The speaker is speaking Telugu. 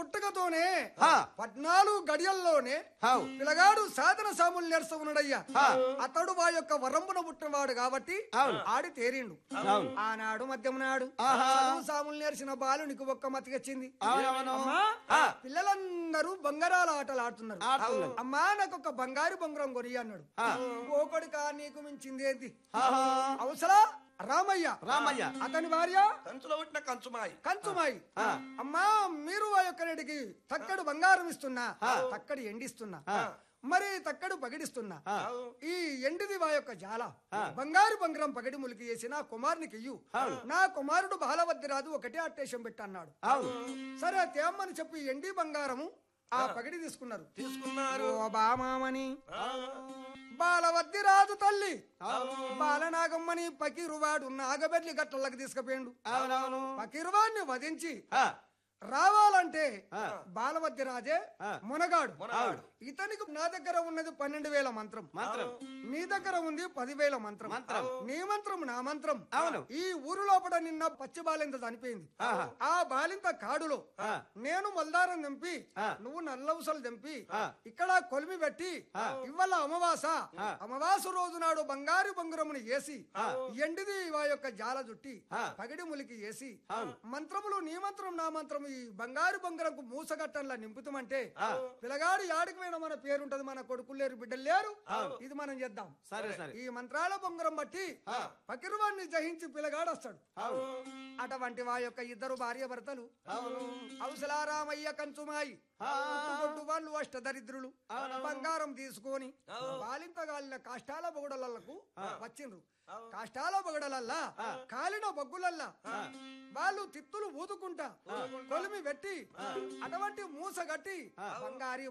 పుట్టుకతోనే ఆ. పద్నాలుగు గడియల్లోనే హావ్. పిల్లగాడు సాధన సాములు నేర్చు ఉన్నాడయ్యా ఆ. అతడు వా యొక్క వరంపున పుట్టినవాడు కాబట్టి అవును. ఆడి తేరిండు అవును. ఆనాడు మధ్యం నాడు ఆహా. చదువు సాములు నేర్చిన బాలునికి ఒక్క మతికొచ్చింది అవునవును. అమ్మా, ఆ. పిల్లలందరూ బంగారాల ఆటలు ఆడుతున్నారు ఆడుతున్నారు. అమ్మా నాకు ఒక బంగారు బొంగరం కొనియ్య అన్నాడు ఆ. ఓకొడికా నీకు మించింది ఏంటి ఆహా. అవసరా రామయ్య రామయ్య. అతని భార్య కంచులో పుట్టిన కంచుమాయి కంచుమాయి ఆ. అమ్మా మీరు ఆ యొక్క రెడ్డికి తక్కడు బంగారం ఇస్తున్నా తక్కడి ఎండిస్తున్నా మరి తక్కడు పగిడిస్తున్నా ఈ ఎండిది వా యొక్క జాల బంగారు బంగారం పగడి ములికి వేసి నా కుమారునికి ఇయ్యు నా కుమారుడు బాలవద్ది రాదు ఒకటే అట్టేషం పెట్టన్నాడు అవును సరే తేమ్మని చెప్పి ఎండి బంగారము ఆ పగడి తీసుకున్నారు తీసుకున్నారు ఓ బామామని బాలవద్ది రాజు తల్లి బాలనాగమ్మని పకీరువాడు నాగబెల్లి గట్లకి తీసుకుపోయిండు అవునవును పకీరువాడిని వధించి ఆ. రావాలంటే బాలవద్ది రాజే ఆ. మునగాడు మునగాడు. ఇతనికి నా దగ్గర ఉన్నది పన్నెండు వేల మంత్రం మంత్రం నీ దగ్గర ఉంది పదివేల మంత్రం మంత్రం. నీ మంత్రం నా మంత్రం అవును. ఈ ఊరు లోపల నిన్న పచ్చి బాలింత చనిపోయింది ఆహా. ఆ బాలింత కాడులో ఆ. నేను మల్దారం దింపి ఆ. నువ్వు నల్లవుసలు దింపి ఆ. ఇక్కడ కొలిమి పెట్టి ఇవాళ అమావాస అమావాస రోజు నాడు బంగారు బంగురముని వేసి ఎండిది వా యొక్క జాల జుట్టి ఆ. పగిడి ములికి వేసి అవును. మంత్రములు నీ మంత్రం నా మంత్రం ఈ బంగారు బంగారంకు మూసగట్టంలా నింపుతామంటే పిల్లగాడు యాడికి పోయినా మన పేరుంటది మన కొడుకులు లేరు బిడ్డలు లేరు ఇది మనం చేద్దాం సరే సరే ఈ మంత్రాల బొంగరం బట్టి పకిరువాన్ని జయించి పిల్లగాడు వస్తాడు అటువంటి వా యొక్క ఇద్దరు భార్య భర్తలు అవసలారామయ్య కంచుమాయి కొట్టు వాళ్ళు అష్టదరిద్రులు బంగారం తీసుకొని బాలింతగాలిన కాష్టాల బొగడలకు వచ్చిండ్రు కాష్టాల బొగడలల్లా కాలిన బొగ్గులల్లా వాళ్ళు తిత్తులు ఊదుకుంటా కొలిమి పెట్టి అటువంటి మూస గట్టి బంగారి